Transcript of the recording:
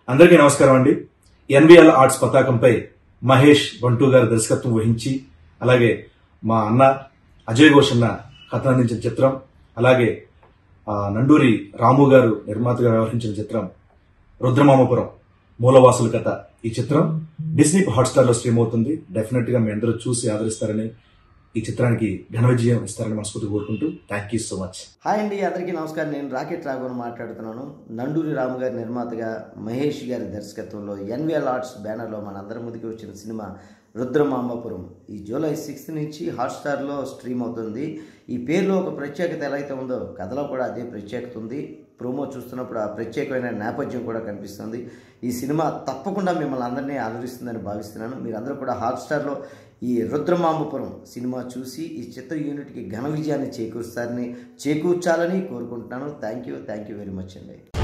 అందరికీ నమస్కారం అండి ఎన్విఎల్ ఆర్ట్స్ పతాకంపై మహేష్ బంటూ గారు దర్శకత్వం వహించి అలాగే మా అన్న అజయ్ ఘోష్ అన్న కథ అందించిన చిత్రం అలాగే ఆ, నండూరి రాము గారు నిర్మాతగా వ్యవహరించిన చిత్రం రుద్రమామపురం మూలవాసుల కథ ఈ చిత్రం డిస్నీ హాట్స్టార్ లో స్ట్రీమ్ అవుతుంది డెఫినెట్ గా మీ అందరూ చూసి ఆదరిస్తారని ఈ చిత్రానికి ఘన విజయం ఇస్తారని మనస్ఫూర్తి కోరుకుంటూ thank you so much hi అండి అందరికీ నమస్కారం నేను రాకెట్ రాఘవన్ మాట్లాడుతున్నాను నండూరి రాము గారి నిర్మాతగా మహేష్ గారి దర్శకత్వంలో ఎన్విఎల్ ఆర్ట్స్ బ్యానర్లో మన అందరి ముందుకు వచ్చిన సినిమా రుద్రమాంబపురం ఈ జూలై సిక్స్త్ నుంచి హాట్స్టార్లో స్ట్రీమ్ అవుతుంది ఈ పేరులో ఒక ప్రత్యేకత ఎలా అయితే ఉందో కథలో కూడా అదే ప్రత్యేకత ఉంది ప్రోమో చూస్తున్నప్పుడు ఆ ప్రత్యేకమైన నేపథ్యం కూడా కనిపిస్తుంది ఈ సినిమా తప్పకుండా మిమ్మల్ని అందరినీ ఆదరిస్తుందని భావిస్తున్నాను మీరందరూ కూడా హాట్స్టార్లో ఈ రుద్రమాంబపురం సినిమా చూసి ఈ చిత్ర యూనిట్కి ఘన విజయాన్ని చేకూరుస్తారని చేకూర్చాలని కోరుకుంటున్నాను thank you thank you very much అండి